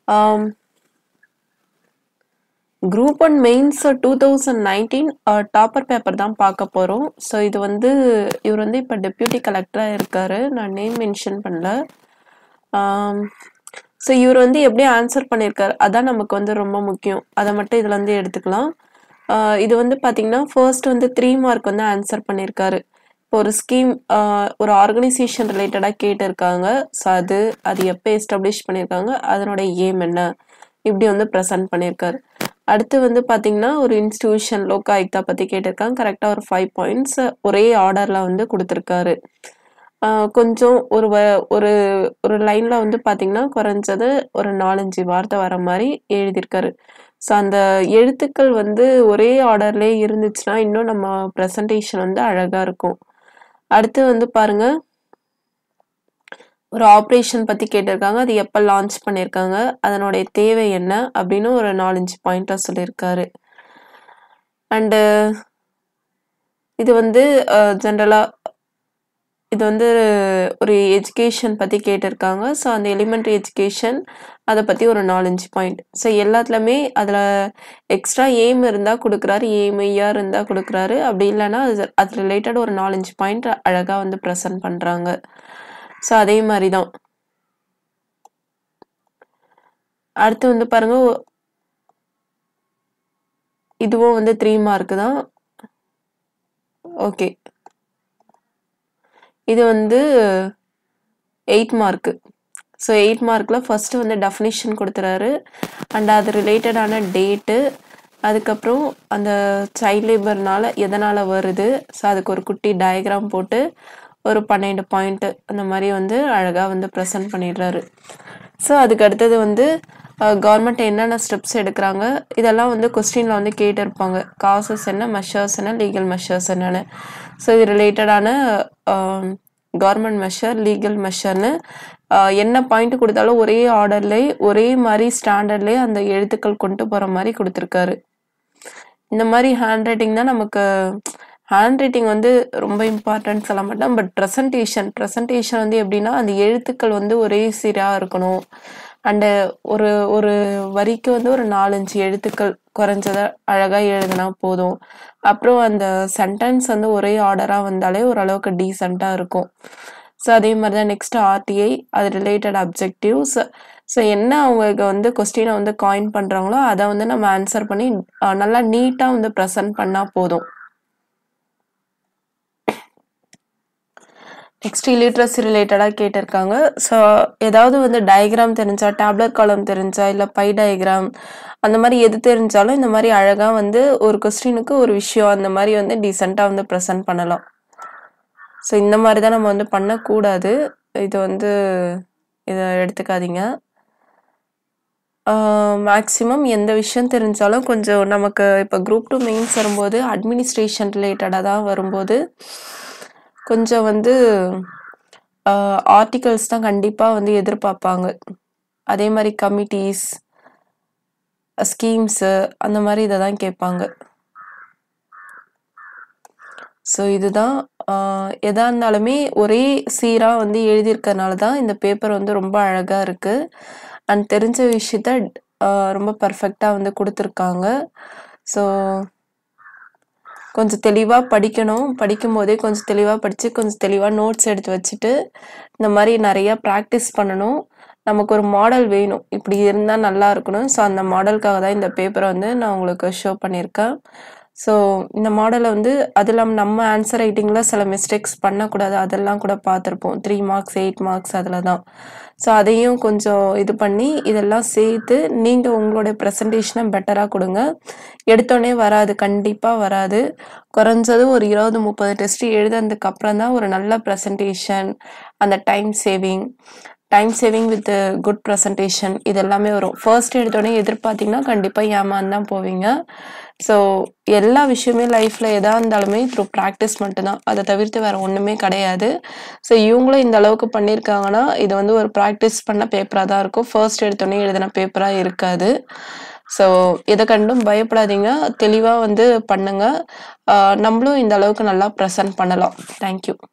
group one mains two thousand nineteen topper paper தான் பார்க்க போகிறோம் ஸோ இது வந்து இவர் வந்து இப்போ டெப்யூட்டி கலெக்டராக இருக்கார் நான் நேம் மென்ஷன் பண்ணல ஸோ இவர் வந்து எப்படி ஆன்சர் பண்ணியிருக்காரு அதான் நமக்கு வந்து ரொம்ப முக்கியம் அதை மட்டும் இதில் வந்து எடுத்துக்கலாம் ஆஹ் இது வந்து பார்த்தீங்கன்னா ஃபர்ஸ்ட் வந்து த்ரீ மார்க் வந்து ஆன்சர் பண்ணியிருக்காரு இப்போ ஒரு ஸ்கீம் ஒரு ஆர்கனைசேஷன் ரிலேட்டடாக கேட்டிருக்காங்க ஸோ அது அது எப்போ எஸ்டாப்ளிஷ் பண்ணியிருக்காங்க அதனுடைய ஏம் என்ன இப்படி வந்து ப்ரெசென்ட் பண்ணியிருக்காரு அடுத்து வந்து பார்த்தீங்கன்னா ஒரு இன்ஸ்டிடியூஷன் லோகாயுக்தா பற்றி கேட்டிருக்காங்க கரெக்டாக ஒரு ஃபைவ் பாயிண்ட்ஸ் ஒரே ஆர்டரில் வந்து கொடுத்துருக்காரு ஆஹ் கொஞ்சம் ஒரு வ ஒரு ஒரு லைனில் வந்து பார்த்தீங்கன்னா குறைஞ்சது ஒரு நாலஞ்சு வார்த்தை வர மாதிரி எழுதியிருக்காரு ஸோ அந்த எழுத்துக்கள் வந்து ஒரே ஆர்டர்லேயே இருந்துச்சுன்னா இன்னும் நம்ம ப்ரெசன்டேஷன் வந்து அழகாக இருக்கும் அடுத்து வந்து பாருங்க ஒரு ஆப்ரேஷன் பற்றி கேட்டிருக்காங்க அது எப்போ லான்ச் பண்ணியிருக்காங்க அதனுடைய தேவை என்ன அப்படின்னு ஒரு நாலஞ்சு பாயிண்டாக சொல்லியிருக்காரு அண்டு இது வந்து ஜென்ரலாக இது வந்து ஒரு எஜுகேஷன் பற்றி கேட்டிருக்காங்க ஸோ அந்த எலிமெண்ட்ரி எஜுகேஷன் அதை பற்றி ஒரு நாலஞ்சு பாயிண்ட் ஸோ எல்லாத்துலேயுமே அதில் எக்ஸ்ட்ரா எய்ம் இருந்தால் கொடுக்குறாரு எய்ம் ஐயாக இருந்தால் கொடுக்குறாரு அப்படி இல்லைன்னா அது அது ரிலேட்டட் ஒரு நாலஞ்சு பாயிண்ட் அழகாக வந்து ப்ரெசன்ட் பண்ணுறாங்க ஸோ அதே மாதிரி தான் அடுத்து வந்து பாருங்க ஒ- இதுவும் வந்து த்ரீ மார்க் தான் ஓகே இது வந்து எயிட் மார்க்கு ஸோ எயிட் மார்க்கில் ஃபஸ்ட்டு வந்து டெஃபினிஷன் கொடுத்துறாரு அண்ட் அது ரிலேட்டடான டேட்டு அதுக்கப்புறம் அந்த சைல்ட் லேபர்னால எதனால் வருது ஸோ அதுக்கு ஒரு குட்டி டயக்ராம் போட்டு ஒரு பன்னெண்டு பாயிண்ட்டு அந்த மாதிரி வந்து அழகாக வந்து ப்ரெசென்ட் பண்ணிடுறாரு ஸோ அதுக்கு அடுத்தது வந்து கவர்மெண்ட் என்னென்ன ஸ்டெப்ஸ் எடுக்கிறாங்க இதெல்லாம் வந்து கொஸ்டினில் வந்து கேட்டிருப்பாங்க காசஸ் என்ன மெஷர்ஸ் என்ன லீகல் மெஷர்ஸ் என்னன்னு ஸோ இது ரிலேட்டடான கவர்மெண்ட் மெஷர் லீகல் மெஷர்னு என்ன பாயிண்ட் கொடுத்தாலும் ஒரே ஆர்டர்லேயே ஒரே மாதிரி ஸ்டாண்டர்ட்லேயே அந்த எழுத்துக்கள் கொண்டு போகிற மாதிரி கொடுத்துருக்காரு இந்த மாதிரி ஹேண்ட் ரைட்டிங் தான் நமக்கு ஹேண்ட் ரைட்டிங் வந்து ரொம்ப இம்பார்ட்டன்ட் சொல்ல மாட்டேன் பட் ப்ரெசன்டேஷன் ப்ரெசன்டேஷன் வந்து எப்படின்னா அந்த எழுத்துக்கள் வந்து ஒரே சீராக இருக்கணும் அண்டு ஒரு ஒரு வரிக்கு வந்து ஒரு நாலஞ்சு எழுத்துக்கள் குறைஞ்சதை அழகாக எழுதினா போதும் அப்புறம் அந்த சென்டென்ஸ் வந்து ஒரே ஆர்டராக வந்தாலே ஓரளவுக்கு டீசெண்டாக இருக்கும் ஸோ அதே மாதிரி தான் நெக்ஸ்ட் ஆர்டிஐ அது ரிலேட்டட் அப்ஜெக்டிவ்ஸ் ஸோ என்ன அவங்க வந்து கொஸ்டினை வந்து காயின் பண்ணுறாங்களோ அதை வந்து நம்ம ஆன்சர் பண்ணி அஹ், நல்லா நீட்டாக வந்து ப்ரெசென்ட் பண்ணால் போதும் நெக்ஸ்ட் இலிட்ரஸி ரிலேட்டடாக கேட்டிருக்காங்க ஸோ ஏதாவது வந்து டயக்ராம் தெரிஞ்சா டேப்லெட் காலம் தெரிஞ்சா இல்லை பை டயக்ராம் அந்த மாதிரி எது தெரிஞ்சாலும் இந்த மாதிரி அழகாக வந்து ஒரு கொஸ்டினுக்கு ஒரு விஷயம் அந்த மாதிரி வந்து டீசெண்டாக வந்து ப்ரெசென்ட் பண்ணலாம் ஸோ இந்த மாதிரி தான் நம்ம வந்து பண்ணக்கூடாது இது வந்து இதை எடுத்துக்காதீங்க மேக்ஸிமம் எந்த விஷயம் தெரிஞ்சாலும் கொஞ்சம் நமக்கு இப்போ குரூப் டூ மெயின்ஸ் வரும்போது அட்மினிஸ்ட்ரேஷன் ரிலேட்டடாக தான் வரும்போது கொஞ்சம் வந்து ஆர்டிகல்ஸ் தான் கண்டிப்பாக வந்து எதிர்பார்ப்பாங்க அதே மாதிரி கமிட்டிஸ் ஸ்கீம்ஸு அந்த மாதிரி இதை தான் கேட்பாங்க ஸோ இதுதான் ஆஹ் எதா இருந்தாலுமே ஒரே சீராக வந்து எழுதியிருக்கறனால தான் இந்த பேப்பர் வந்து ரொம்ப அழகாக இருக்குது அண்ட் தெரிஞ்ச விஷயத்த ஆஹ் ரொம்ப பர்ஃபெக்டாக வந்து கொடுத்துருக்காங்க ஸோ கொஞ்சம் தெளிவாக படிக்கணும் படிக்கும் போதே கொஞ்சம் தெளிவாக படித்து கொஞ்சம் தெளிவாக நோட்ஸ் எடுத்து வச்சுட்டு இந்த மாதிரி நிறையா ப்ராக்டிஸ் பண்ணணும் நமக்கு ஒரு மாடல் வேணும் இப்படி இருந்தால் நல்லா இருக்கணும் ஸோ அந்த மாடலுக்காக தான் இந்த பேப்பரை வந்து நான் உங்களுக்கு ஷோ பண்ணியிருக்கேன் ஸோ இந்த மாடலை வந்து அது இல்லாமல் நம்ம ஆன்சர் ரைட்டிங்கில் சில மிஸ்டேக்ஸ் பண்ணக்கூடாது அதெல்லாம் கூட பார்த்துருப்போம் த்ரீ மார்க்ஸ் எயிட் மார்க்ஸ் அதில் தான் ஸோ அதையும் கொஞ்சம் இது பண்ணி இதெல்லாம் சேர்த்து நீங்கள் உங்களுடைய ப்ரெசன்டேஷனை பெட்டராக கொடுங்க எடுத்தோடனே வராது கண்டிப்பாக வராது குறைஞ்சது ஒரு இருபது முப்பது டெஸ்ட் எழுதுனதுக்கு அப்புறம் தான் ஒரு நல்ல ப்ரெசன்டேஷன் அந்த time saving time saving with good presentation இது எல்லாமே வரும் ஃபர்ஸ்ட் எடுத்தோடனே எதிர்பார்த்தீங்கன்னா கண்டிப்பாக ஏமாந்து தான் போவீங்க ஸோ எல்லா விஷயமே லைஃப்பில் எதாக இருந்தாலுமே த்ரூ ப்ராக்டிஸ் மட்டும்தான் அதை தவிர்த்து வேறு ஒன்றுமே கிடையாது ஸோ இவங்களும் இந்த அளவுக்கு பண்ணியிருக்காங்கன்னா இது வந்து ஒரு ப்ராக்டிஸ் பண்ண பேப்பராக தான் இருக்கும் ஃபர்ஸ்ட் எடுத்தோடனே எழுதின பேப்பராக இருக்காது ஸோ எதை கண்டும் பயப்படாதீங்க தெளிவாக வந்து பண்ணுங்க ஆஹ் நம்மளும் இந்த அளவுக்கு நல்லா ப்ரெசன்ட் பண்ணலாம் தேங்க்யூ